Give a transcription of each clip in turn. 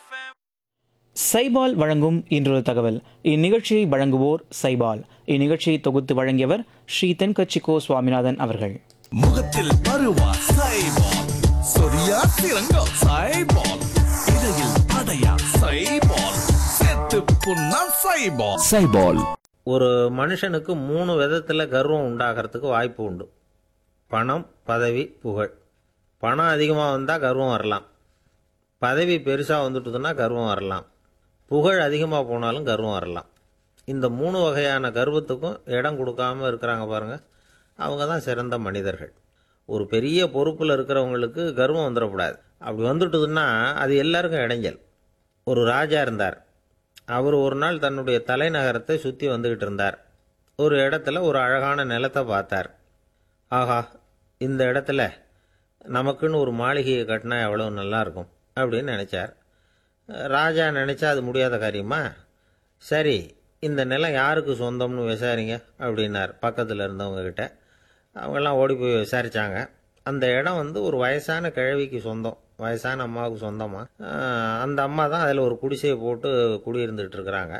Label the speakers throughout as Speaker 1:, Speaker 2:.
Speaker 1: சைபால் வழங்கும் இன்றொரு தகவல் இந்நிகழ்ச்சியை வழங்குவோர் சைபால் இந்நிகழ்ச்சியை தொகுத்து வழங்கியவர் ஸ்ரீ தென்கட்சிகோ சுவாமிநாதன் அவர்கள்
Speaker 2: முகத்தில் பருவா சைபால் சொரியா சிறங்கோ சைபால் இடையில் அடையா சைபால் செத்து புண்ணா சைபால் சைபால்
Speaker 3: ஒரு மனுஷனுக்கு மூணு விதத்தில் கர்வம் உண்டாகிறதுக்கு வாய்ப்பு உண்டு பணம் பதவி புகழ் பணம் அதிகமாக வந்தால் கர்வம் வரலாம் பதவி பெருசாக வந்துட்டுதுன்னா கர்வம் வரலாம் புகழ் அதிகமாக போனாலும் கர்வம் வரலாம் இந்த மூணு வகையான கர்வத்துக்கும் இடம் கொடுக்காம இருக்கிறாங்க பாருங்கள் அவங்க தான் சிறந்த மனிதர்கள் ஒரு பெரிய பொறுப்பில் இருக்கிறவங்களுக்கு கர்வம் வந்துடக்கூடாது அப்படி வந்துட்டுதுன்னா அது எல்லாருக்கும் இடைஞ்சல் ஒரு ராஜா இருந்தார் அவர் ஒரு நாள் தன்னுடைய தலைநகரத்தை சுற்றி வந்துக்கிட்டு இருந்தார் ஒரு இடத்துல ஒரு அழகான நிலத்தை பார்த்தார் ஆஹா இந்த இடத்துல நமக்குன்னு ஒரு மாளிகையை கட்டினா எவ்வளோ நல்லா இருக்கும் அப்படின்னு நினச்சார் ராஜா நினச்சா அது முடியாத காரியமா சரி இந்த நிலம் யாருக்கு சொந்தம்னு விசாரிங்க அப்படின்னார் பக்கத்தில் இருந்தவங்க கிட்ட அவங்கெல்லாம் ஓடி போய் விசாரித்தாங்க அந்த இடம் வந்து ஒரு வயசான கிழவிக்கு சொந்தம் வயசான அம்மாவுக்கு சொந்தமா ஆஹ் அந்த அம்மா தான் அதில் ஒரு குடிசையை போட்டு குடியிருந்துட்டு இருக்கிறாங்க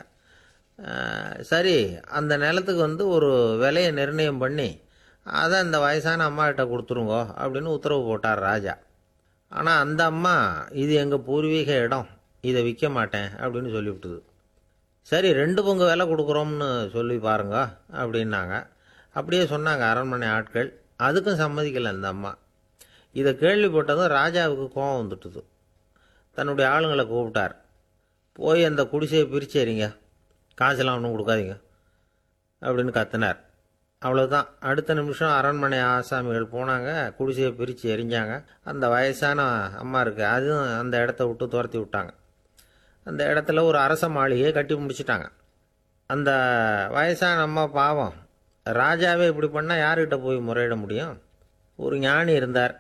Speaker 3: ஆஹ் சரி அந்த நிலத்துக்கு வந்து ஒரு விலையை நிர்ணயம் பண்ணி அதை அந்த வயசான அம்மா கிட்ட கொடுத்துருங்கோ அப்படின்னு உத்தரவு போட்டார் ராஜா ஆனால் அந்த அம்மா இது எங்கள் பூர்வீக இடம் இதை விற்க மாட்டேன் அப்படின்னு சொல்லிவிட்டுது சரி ரெண்டு பங்கு விலை கொடுக்குறோம்னு சொல்லி பாருங்க அப்படின்னாங்க அப்படியே சொன்னாங்க அரண்மனை ஆட்கள் அதுக்கும் சம்மதிக்கலை அந்த அம்மா இதை கேள்விப்பட்டதும் ராஜாவுக்கு கோபம் வந்துட்டுது தன்னுடைய ஆளுங்களை கூப்பிட்டார் போய் அந்த குடிசையை பிரிச்சேரிங்க காசெல்லாம் ஒன்றும் கொடுக்காதீங்க அப்படின்னு கத்தினார் அவ்வளோதான் அடுத்த நிமிஷம் அரண்மனை ஆசாமிகள் போனாங்க குடிசையை பிரித்து எரிஞ்சாங்க அந்த வயசான அம்மா இருக்கு அதுவும் அந்த இடத்த விட்டு துரத்தி விட்டாங்க அந்த இடத்துல ஒரு அரச மாளிகையை கட்டி முடிச்சிட்டாங்க அந்த வயசான அம்மா பாவம் ராஜாவே இப்படி பண்ணால் யார்கிட்ட போய் முறையிட முடியும் ஒரு ஞானி இருந்தார்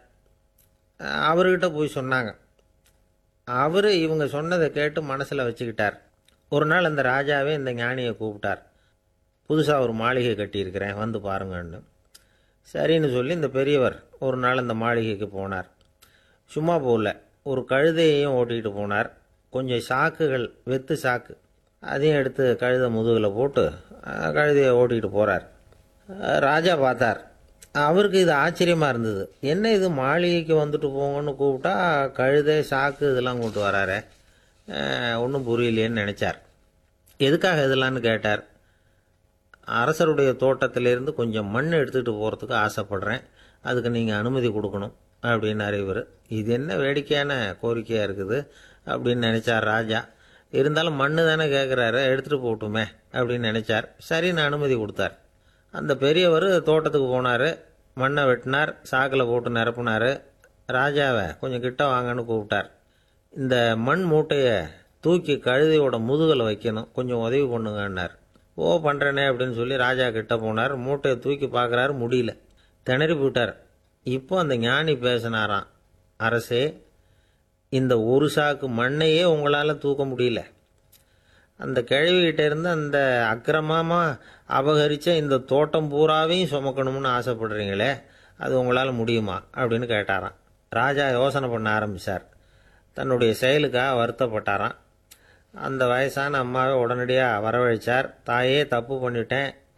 Speaker 3: அஹ் அவர்கிட்ட போய் சொன்னாங்க அவர் இவங்க சொன்னதை கேட்டு மனசில் வச்சுக்கிட்டார் ஒரு நாள் அந்த ராஜாவே இந்த ஞானியை கூப்பிட்டார் புதுசாக ஒரு மாளிகை கட்டியிருக்கிறேன் வந்து பாருங்கன்னு சரின்னு சொல்லி இந்த பெரியவர் ஒரு நாள் அந்த மாளிகைக்கு போனார் சும்மா போகல ஒரு கழுதையையும் ஓட்டிகிட்டு போனார் கொஞ்சம் சாக்குகள் வெத்து சாக்கு அதையும் எடுத்து கழுதை முதுகில் போட்டு அஹ், கழுதையை ஓட்டிகிட்டு போகிறார் ராஜா பார்த்தார் அவருக்கு இது ஆச்சரியமாக இருந்தது என்ன இது மாளிகைக்கு வந்துட்டு போங்கன்னு கூப்பிட்டா கழுதை சாக்கு இதெல்லாம் கூப்பிட்டு வராரே ஒன்றும் புரியலையேன்னு நினச்சார் எதுக்காக இதெல்லாம்னு கேட்டார் அரசருடைய தோட்டத்திலிருந்து கொஞ்சம் மண் எடுத்துகிட்டு போகிறதுக்கு ஆசைப்படுறேன் அதுக்கு நீங்கள் அனுமதி கொடுக்கணும் அப்படின்னாரு இவர் இது என்ன வேடிக்கையான கோரிக்கையாக இருக்குது அப்படின்னு நினச்சார் ராஜா இருந்தாலும் மண்ணு தானே கேட்குறாரு எடுத்துகிட்டு போகட்டுமே அப்படின்னு நினச்சார் சரின்னு அனுமதி கொடுத்தார் அந்த பெரியவர் தோட்டத்துக்கு போனார் மண்ணை வெட்டினார் சாக்கில் போட்டு நிரப்புனார் ராஜாவை கொஞ்சம் கிட்ட வாங்கன்னு கூப்பிட்டார் இந்த மண் மூட்டையை தூக்கி கழுதையோட முதுகில் வைக்கணும் கொஞ்சம் உதவி பண்ணுங்கன்னார் ஓ பண்ணுறேனே அப்படின்னு சொல்லி ராஜா கிட்ட போனார் மூட்டையை தூக்கி பார்க்குறாரு முடியல திணறி போயிட்டார் இப்போ அந்த ஞானி பேசினாராம் அரசே இந்த ஒரு சாக்கு மண்ணையே உங்களால் தூக்க முடியல அந்த கிழவிகிட்ட இருந்து அந்த அக்கிரமமாக அபகரித்த இந்த தோட்டம் பூராவையும் சுமக்கணும்னு ஆசைப்படுறீங்களே அது உங்களால் முடியுமா அப்படின்னு கேட்டாராம் ராஜா யோசனை பண்ண ஆரம்பித்தார் தன்னுடைய செயலுக்காக வருத்தப்பட்டாராம் அந்த வயசான அம்மாவை உடனடியாக வரவழைச்சார் தாயே தப்பு பண்ணிட்டேன்